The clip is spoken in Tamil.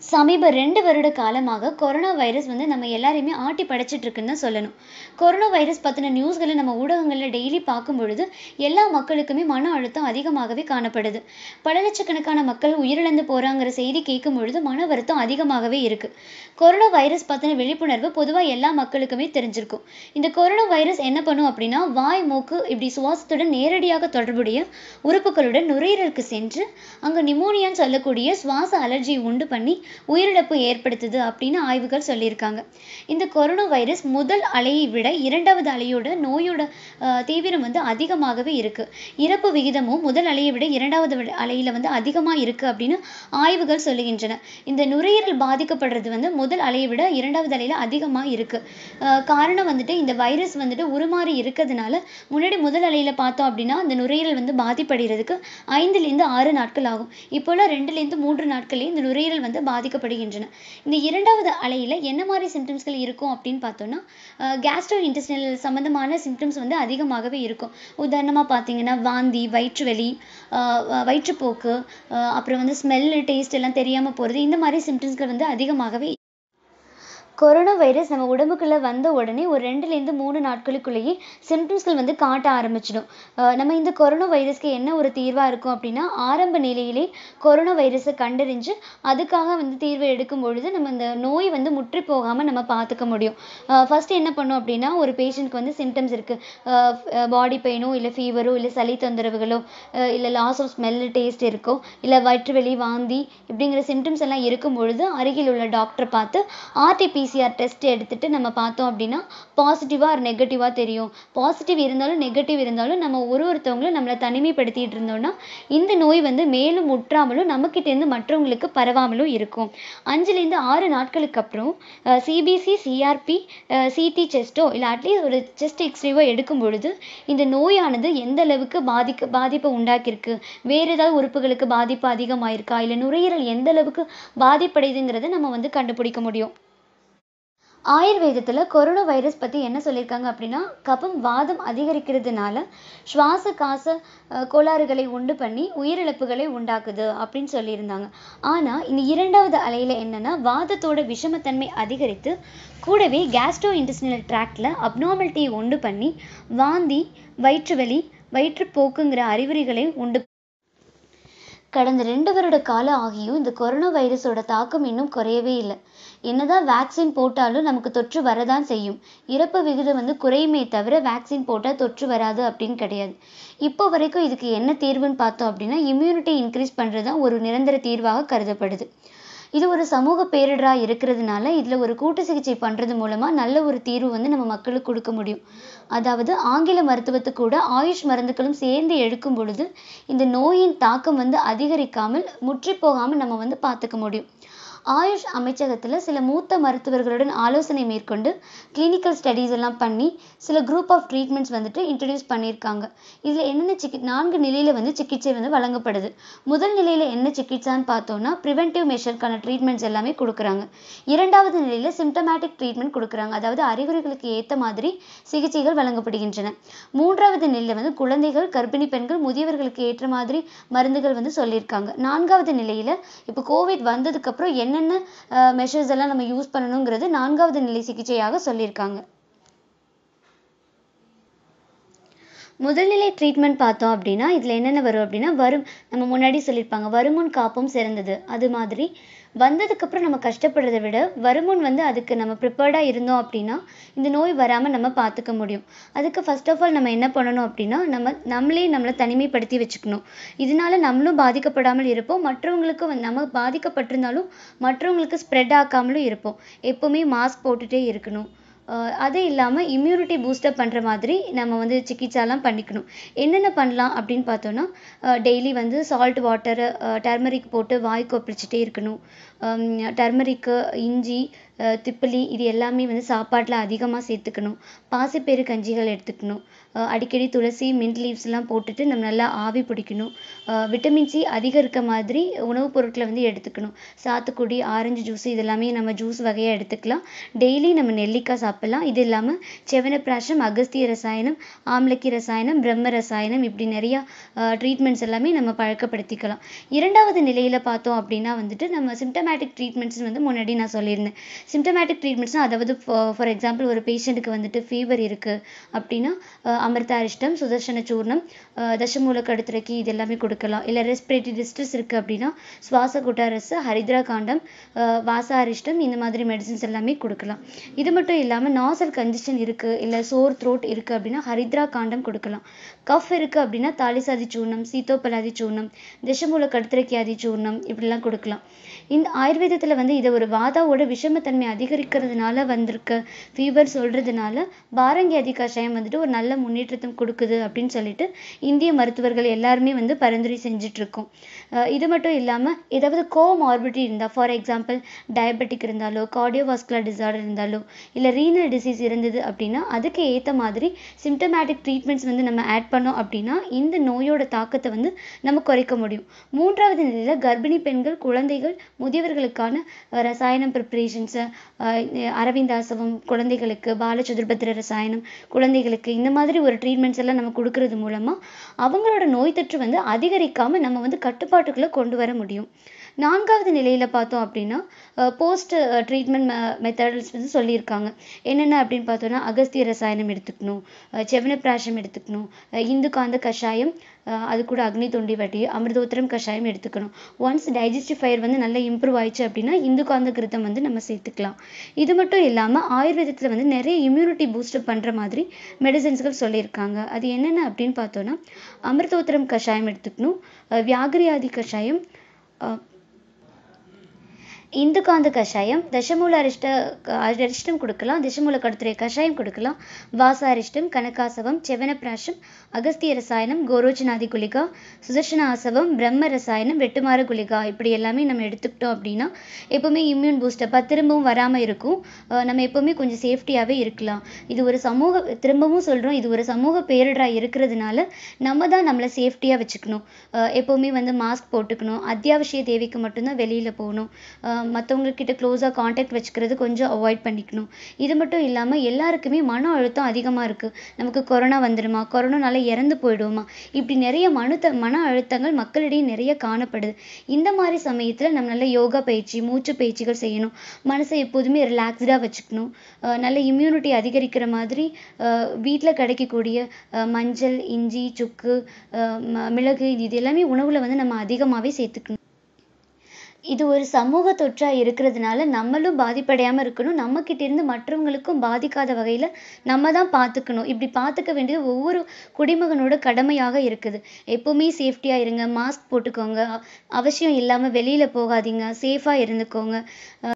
சமீப ரெண்டு வருட காலமாக கொரோனா வைரஸ் வந்து நம்ம எல்லாரையுமே ஆட்டி படைச்சிட்டு இருக்குன்னு தான் சொல்லணும் கொரோனா வைரஸ் பற்றின நியூஸ்களை நம்ம ஊடகங்களில் டெய்லி பார்க்கும் பொழுது எல்லா மக்களுக்குமே மன அழுத்தம் அதிகமாகவே காணப்படுது பல லட்சக்கணக்கான மக்கள் உயிரிழந்து போகிறாங்கிற செய்தி கேட்கும் பொழுது மன வருத்தம் அதிகமாகவே இருக்கு கொரோனா வைரஸ் பற்றின விழிப்புணர்வு பொதுவாக எல்லா மக்களுக்குமே தெரிஞ்சிருக்கும் இந்த கொரோனா வைரஸ் என்ன பண்ணும் அப்படின்னா வாய் மூக்கு இப்படி சுவாசத்துடன் நேரடியாக தொடர்புடைய உறுப்புகளுடன் நுரையீரலுக்கு சென்று அங்கே நிமோனியான்னு சொல்லக்கூடிய சுவாச அலர்ஜியை உண்டு பண்ணி உயிரிழப்பு ஏற்படுத்துது அப்படின்னு ஆய்வுகள் சொல்லியிருக்காங்க இந்த கொரோனா வைரஸ் முதல் அலையை விட இரண்டாவது அலையோட நோயோட ஆஹ், தீவிரம் வந்து அதிகமாகவே இருக்கு இறப்பு விகிதமும் முதல் அலையை விட இரண்டாவது விட- அலையில வந்து அதிகமா இருக்கு அப்படின்னு ஆய்வுகள் சொல்லுகின்றன இந்த நுரையீரல் பாதிக்கப்படுறது வந்து முதல் அலையை விட இரண்டாவது அலையில அதிகமா இருக்கு ஆஹ், காரணம் வந்துட்டு இந்த வைரஸ் வந்துட்டு உருமாறி இருக்கிறதுனால முன்னாடி முதல் அலையில பார்த்தோம் அப்படின்னா அந்த நுரையீரல் வந்து பாதிப்படைகிறதுக்கு ஐந்துல இருந்து ஆறு நாட்கள் ஆகும் இப்போல்லாம் ரெண்டுல இருந்து மூன்று நாட்களே இந்த நுரையீரல் வந்து பாதிக்கப்படுகின்றன இந்த இரண்டாவது அலையில என்ன மாதிரி சிம்டம்ஸ்கள் இருக்கும் அப்படின்னு பார்த்தோம்னா கேஸ்ட்ரோ இன்டெஸ்டினல் சம்பந்தமான சிம்டம்ஸ் வந்து அதிகமாகவே இருக்கும் உதாரணமா பார்த்தீங்கன்னா வாந்தி வயிற்று வலி ஆஹ் வ- வயிற்றுப்போக்கு ஆஹ் அப்புறம் வந்து ஸ்மெல் டேஸ்ட் எல்லாம் தெரியாம போறது இந்த மாதிரி சிம்டம்ஸ்கள் வந்து அதிகமாகவே கொரோனா வைரஸ் நம்ம உடம்புக்குள்ள வந்த உடனே ஒரு ரெண்டுலேருந்து மூணு நாட்களுக்குள்ளேயே சிம்டம்ஸ்கள் வந்து காட்ட ஆரம்பிச்சிடும் அஹ் நம்ம இந்த கொரோனா வைரஸ்க்கு என்ன ஒரு தீர்வா இருக்கும் அப்படின்னா ஆரம்ப நிலையிலே கொரோனா வைரஸை கண்டறிஞ்சு அதுக்காக வந்து தீர்வு எடுக்கும் பொழுது நம்ம இந்த நோய் வந்து முற்றி போகாம நம்ம பார்த்துக்க முடியும் ஃபர்ஸ்ட் என்ன பண்ணோம் அப்படின்னா ஒரு பேஷண்ட்க்கு வந்து சிம்டம்ஸ் இருக்கு பாடி பெயினோ இல்லை ஃபீவரோ இல்லை சளி தொந்தரவுகளோ அஹ் இல்லை லாஸ் ஆஃப் ஸ்மெல் டேஸ்ட் இருக்கோ இல்லை வயிற்று வலி வாந்தி இப்படிங்கிற சிம்டம்ஸ் எல்லாம் இருக்கும் பொழுது அருகில் உள்ள டாக்டரை பார்த்து ஆர்டிபிசிஆர் டெஸ்ட் எடுத்துட்டு நம்ம பார்த்தோம் அப்படின்னா பாசிட்டிவா ஒரு நெகட்டிவா தெரியும் பாசிட்டிவ் இருந்தாலும் நெகட்டிவ் இருந்தாலும் நம்ம ஒரு ஒருத்தவங்களும் நம்மளை தனிமைப்படுத்திட்டு இருந்தோம்னா இந்த நோய் வந்து மேலும் முற்றாமலும் நம்மக்கிட்ட இருந்து மற்றவங்களுக்கு பரவாமலும் இருக்கும் அஞ்சுல இருந்து ஆறு நாட்களுக்கு அப்புறம் சிபிசி சிஆர்பி சிடி செஸ்டோ இல்லை அட்லீஸ்ட் ஒரு செஸ்ட் எக்ஸ்ரேவோ எடுக்கும் பொழுது இந்த நோயானது எந்த அளவுக்கு பாதிக்க பாதிப்பை உண்டாக்கியிருக்கு வேற ஏதாவது உறுப்புகளுக்கு பாதிப்பு அதிகமாயிருக்கா இல்லை நுரையீரல் எந்த அளவுக்கு பாதிப்படையுதுங்கிறத நம்ம வந்து கண்டுபிடிக்க முடியும் ஆயுர்வேதத்துல கொரோனா வைரஸ் பத்தி என்ன சொல்லியிருக்காங்க அப்படின்னா கபம் வாதம் அதிகரிக்கிறதுனால சுவாச காச அஹ், கோளாறுகளை உண்டு பண்ணி உயிரிழப்புகளை உண்டாக்குது அப்படின்னு சொல்லியிருந்தாங்க ஆனா இந்த இரண்டாவது அலையில என்னன்னா வாதத்தோட விஷமத்தன்மை அதிகரித்து கூடவே கேஸ்ட்ரோ இன்டெஸ்டினல் ட்ராக்ட்ல அப்நார்மலிட்டியை உண்டு பண்ணி வாந்தி வயிற்று வலி வயிற்றுப்போக்குங்கிற அறிகுறிகளை உண்டு கடந்த ரெண்டு வருட காலம் ஆகியும் இந்த கொரோனா வைரஸோட தாக்கம் இன்னும் குறையவே இல்லை என்னதான் வேக்சின் போட்டாலும் நமக்கு தொற்று வரதான் செய்யும் இறப்பு விகிதம் வந்து குறையுமே தவிர வேக்சின் போட்டால் தொற்று வராது அப்படின்னு கிடையாது இப்போ வரைக்கும் இதுக்கு என்ன தீர்வுன்னு பார்த்தோம் அப்படின்னா இம்யூனிட்டி இன்க்ரீஸ் பண்ணுறது தான் ஒரு நிரந்தர தீர்வாக கருதப்படுது இது ஒரு சமூக பேரிடரா இருக்கிறதுனால இதுல ஒரு கூட்டு சிகிச்சை பண்றது மூலமா நல்ல ஒரு தீர்வு வந்து நம்ம மக்களுக்கு கொடுக்க முடியும் அதாவது ஆங்கில மருத்துவத்துக்கு கூட ஆயுஷ் மருந்துகளும் சேர்ந்து எடுக்கும் பொழுது இந்த நோயின் தாக்கம் வந்து அதிகரிக்காமல் முற்றி போகாமல் நம்ம வந்து பார்த்துக்க முடியும் ஆயுஷ் அமைச்சகத்துல சில மூத்த மருத்துவர்களுடன் ஆலோசனை மேற்கொண்டு கிளினிக்கல் ஸ்டடீஸ் எல்லாம் பண்ணி சில குரூப் ஆஃப் ட்ரீட்மெண்ட்ஸ் வந்துட்டு இன்ட்ரடியூஸ் பண்ணியிருக்காங்க இதுல என்னென்ன சிகி நான்கு நிலையில வந்து சிகிச்சை வந்து வழங்கப்படுது முதல் நிலையில என்ன சிகிச்சைன்னு பார்த்தோம்னா ப்ரிவென்டிவ் மெஷருக்கான ட்ரீட்மெண்ட்ஸ் எல்லாமே கொடுக்குறாங்க இரண்டாவது நிலையில சிம்டமேட்டிக் ட்ரீட்மெண்ட் கொடுக்குறாங்க அதாவது அறிகுறிகளுக்கு ஏத்த மாதிரி சிகிச்சைகள் வழங்கப்படுகின்றன மூன்றாவது நிலையில வந்து குழந்தைகள் கர்ப்பிணி பெண்கள் முதியவர்களுக்கு ஏற்ற மாதிரி மருந்துகள் வந்து சொல்லியிருக்காங்க நான்காவது நிலையில இப்போ கோவிட் வந்ததுக்கு அப்புறம் என்னென்ன மெஷர்ஸ் எல்லாம் நம்ம யூஸ் பண்ணணுங்கிறது நான்காவது நிலை சிகிச்சையாக சொல்லியிருக்காங்க முதல்நிலை ட்ரீட்மெண்ட் பார்த்தோம் அப்படின்னா இதுல என்னென்ன வரும் அப்படின்னா வரும் நம்ம முன்னாடி சொல்லியிருப்பாங்க வருமுன் காப்பும் சிறந்தது அது மாதிரி வந்ததுக்கு அப்புறம் நம்ம கஷ்டப்படுறதை விட வருமுன் வந்து அதுக்கு நம்ம ப்ரிப்பேர்டா இருந்தோம் அப்படின்னா இந்த நோய் வராம நம்ம பார்த்துக்க முடியும் அதுக்கு ஃபர்ஸ்ட் ஆஃப் ஆல் நம்ம என்ன பண்ணணும் அப்படின்னா நம்ம நம்மளே நம்மளை தனிமைப்படுத்தி வச்சுக்கணும் இதனால நம்மளும் பாதிக்கப்படாமல் இருப்போம் மற்றவங்களுக்கு வந்து நம்ம பாதிக்கப்பட்டிருந்தாலும் மற்றவங்களுக்கு ஸ்ப்ரெட் ஆக்காமலும் இருப்போம் எப்பவுமே மாஸ்க் போட்டுட்டே இருக்கணும் அஹ் அது இல்லாமல் இம்யூனிட்டி பூஸ்டப் பண்ணுற மாதிரி நம்ம வந்து சிகிச்சைலாம் பண்ணிக்கணும் என்னென்ன பண்ணலாம் அப்படின்னு பார்த்தோன்னா டெய்லி வந்து சால்ட் வாட்டர் டர்மரிக் போட்டு வாய் கொப்பளிச்சுட்டே இருக்கணும் டர்மரிக்கு இஞ்சி அஹ் திப்பிலி இது எல்லாமே வந்து சாப்பாட்டில் அதிகமாக சேர்த்துக்கணும் பாசிப்பயிறு கஞ்சிகள் எடுத்துக்கணும் அஹ் அடிக்கடி துளசி மின்ட் லீவ்ஸ்லாம் போட்டுட்டு நம்ம நல்லா ஆவி பிடிக்கணும் அஹ் விட்டமின் சி அதிகம் இருக்க மாதிரி உணவுப் பொருட்களை வந்து எடுத்துக்கணும் சாத்துக்குடி ஆரஞ்சு ஜூஸ் இதெல்லாமே நம்ம ஜூஸ் வகையாக எடுத்துக்கலாம் டெய்லி நம்ம நெல்லிக்காய் சாப்பிடலாம் இது இல்லாமல் செவனப்பிராஷம் அகஸ்திய ரசாயனம் ஆம்லக்கி ரசாயனம் பிரம்ம ரசாயனம் இப்படி நிறையா ட்ரீட்மெண்ட்ஸ் எல்லாமே நம்ம பழக்கப்படுத்திக்கலாம் இரண்டாவது நிலையில் பார்த்தோம் அப்படின்னா வந்துட்டு நம்ம சிம்டமேட்டிக் ட்ரீட்மெண்ட்ஸ் வந்து முன்னாடி நான் சொல்லியிருந்தேன் சிம்டமேட்டிக் ட்ரீட்மெண்ட்ஸ்னால் அதாவது ஃபார் எக்ஸாம்பிள் ஒரு பேஷண்ட்டுக்கு வந்துட்டு ஃபீவர் இருக்குது அப்படின்னா அஹ் அமிர்தாரிஷ்டம் சுதர்சன சூர்ணம் அஹ் தசமூல கடுத்துரைக்கி இது எல்லாமே கொடுக்கலாம் இல்லை ரெஸ்பிரேட்டரி டிஸ்ட்ரெஸ் இருக்குது அப்படின்னா சுவாச குட்டாரஸ் ஹரித்ரா காண்டம் அஹ் வாசாரிஷ்டம் இந்த மாதிரி மெடிசின்ஸ் எல்லாமே கொடுக்கலாம் இது மட்டும் இல்லாமல் நாசல் கன்ஜெஷன் இருக்குது இல்லை சோர் த்ரோட் இருக்குது அப்படின்னா ஹரித்ரா காண்டம் கொடுக்கலாம் கஃப் இருக்குது அப்படின்னா தாலிசாதி சூர்ணம் சீத்தோப்பலாதி சூர்ணம் தசமூல கடுத்துரைக்கியாதி சூர்ணம் இப்படிலாம் கொடுக்கலாம் இந்த ஆயுர்வேதத்தில் வந்து இதை ஒரு வாதாவோட விஷமத்தன்மை அதிகரிக்கிறதுனால வந்திருக்க ஃபீவர் சொல்கிறதுனால பாரங்கியாதி கஷாயம் வந்துட்டு ஒரு நல்ல முன்னேற்றத்தை கொடுக்குது அப்படின்னு சொல்லிட்டு இந்திய மருத்துவர்கள் எல்லாருமே வந்து பரிந்துரை செஞ்சுட்டு இருக்கோம் அஹ் இது மட்டும் இல்லாமல் ஏதாவது கோமார்பிட்டி இருந்தால் ஃபார் எக்ஸாம்பிள் டயபெட்டிக் இருந்தாலோ கார்டியோவாஸ்குலர் டிசார்டர் இருந்தாலோ இல்லை ரீனல் டிசீஸ் இருந்தது அப்படின்னா அதுக்கு ஏற்ற மாதிரி சிம்டமேட்டிக் ட்ரீட்மெண்ட்ஸ் வந்து நம்ம ஆட் பண்ணோம் அப்படின்னா இந்த நோயோட தாக்கத்தை வந்து நம்ம குறைக்க முடியும் மூன்றாவது நிலையில் கர்ப்பிணி பெண்கள் குழந்தைகள் முதியவர்களுக்கான அஹ், ரசாயனம் ப்ரிப்ரேஷன்ஸை அரவிந்தாசவம் குழந்தைகளுக்கு பாலச்சதுர்பத்திர ரசாயனம் குழந்தைகளுக்கு இந்த மாதிரி ஒரு ட்ரீட்மெண்ட்ஸ் எல்லாம் நம்ம கொடுக்கறது மூலமாக அவங்களோட நோய் தொற்று வந்து அதிகரிக்காமல் நம்ம வந்து கட்டுப்பாட்டுக்குள்ளே கொண்டு வர முடியும் நான்காவது நிலையில் பார்த்தோம் அப்படின்னா போஸ்ட் ட்ரீட்மெண்ட் மெத்தட்ஸ் வந்து சொல்லியிருக்காங்க என்னென்ன அப்படின்னு பார்த்தோன்னா அகஸ்திய ரசாயனம் எடுத்துக்கணும் அஹ் செவனப்பிராஷம் எடுத்துக்கணும் அஹ் இந்து காந்த கஷாயம் அஹ் அது கூட அக்னி தொண்டி வட்டி அமிர்தோத்திரம் கஷாயம் எடுத்துக்கணும் ஒன்ஸ் டைஜஸ்டிவ் ஃபயர் வந்து நல்லா இம்ப்ரூவ் ஆயிடுச்சு அப்படின்னா இந்து காந்த கிருத்தம் வந்து நம்ம சேர்த்துக்கலாம் இது மட்டும் இல்லாமல் ஆயுர்வேதத்தில் வந்து நிறைய இம்யூனிட்டி பூஸ்டப் பண்ணுற மாதிரி மெடிசன்ஸ்கள் சொல்லியிருக்காங்க அது என்னென்ன அப்படின்னு பார்த்தோன்னா அமிர்தோத்திரம் கஷாயம் எடுத்துக்கணும் அஹ் வியாகிரியாதி கஷாயம் அஹ் இந்துகாந்த கஷாயம் தசமூல அரிஷ்ட அரிஷ்டம் கொடுக்கலாம் தசமூல கடுத்துரை கஷாயம் கொடுக்கலாம் வாச அரிஷ்டம் கனகாசவம் செவனப்பிராஷம் அகஸ்திய ரசாயனம் கோரோச்சனாதி குளிகா சுதர்ஷன ஆசவம் பிரம்ம ரசாயனம் வெட்டுமாறு குளிகா இப்படி எல்லாமே நம்ம எடுத்துக்கிட்டோம் அப்படின்னா எப்பவுமே இம்யூன் பூஸ்டப்பாக திரும்பவும் வராமல் இருக்கும் அஹ் நம்ம எப்பவுமே கொஞ்சம் சேஃப்டியாகவே இருக்கலாம் இது ஒரு சமூக திரும்பவும் சொல்கிறோம் இது ஒரு சமூக பேரிடராக இருக்கிறதுனால நம்ம தான் நம்மளை சேஃப்டியாக வச்சுக்கணும் அஹ் எப்பவுமே வந்து மாஸ்க் போட்டுக்கணும் அத்தியாவசிய தேவைக்கு மட்டும்தான் வெளியில் போகணும் மற்றவங்க கிட்ட க்ளோஸாக காண்டாக்ட் வச்சுக்கிறது கொஞ்சம் அவாய்ட் பண்ணிக்கணும் இது மட்டும் இல்லாமல் எல்லாருக்குமே மன அழுத்தம் அதிகமாக இருக்குது நமக்கு கொரோனா வந்துடுமா கொரோனானால இறந்து போயிடுவோமா இப்படி நிறைய மனு மன அழுத்தங்கள் மக்களிடையே நிறைய காணப்படுது இந்த மாதிரி சமயத்தில் நம்ம நல்ல யோகா பயிற்சி மூச்சு பயிற்சிகள் செய்யணும் மனசை எப்போதுமே ரிலாக்ஸ்டாக வச்சுக்கணும் அஹ் நல்ல இம்யூனிட்டி அதிகரிக்கிற மாதிரி வீட்டில் கிடைக்கக்கூடிய அஹ் மஞ்சள் இஞ்சி சுக்கு அஹ் ம- மிளகு இது எல்லாமே உணவில் வந்து நம்ம அதிகமாகவே சேர்த்துக்கணும் இது ஒரு சமூக தொற்றா இருக்கிறதுனால நம்மளும் பாதிப்படையாம இருக்கணும் நம்ம கிட்ட இருந்து மற்றவங்களுக்கும் பாதிக்காத வகையில நம்ம தான் பார்த்துக்கணும் இப்படி பார்த்துக்க வேண்டியது ஒவ்வொரு குடிமகனோட கடமையாக இருக்குது எப்பவுமே சேஃப்டியா இருங்க மாஸ்க் போட்டுக்கோங்க அவசியம் இல்லாம வெளியில போகாதீங்க சேஃபா இருந்துக்கோங்க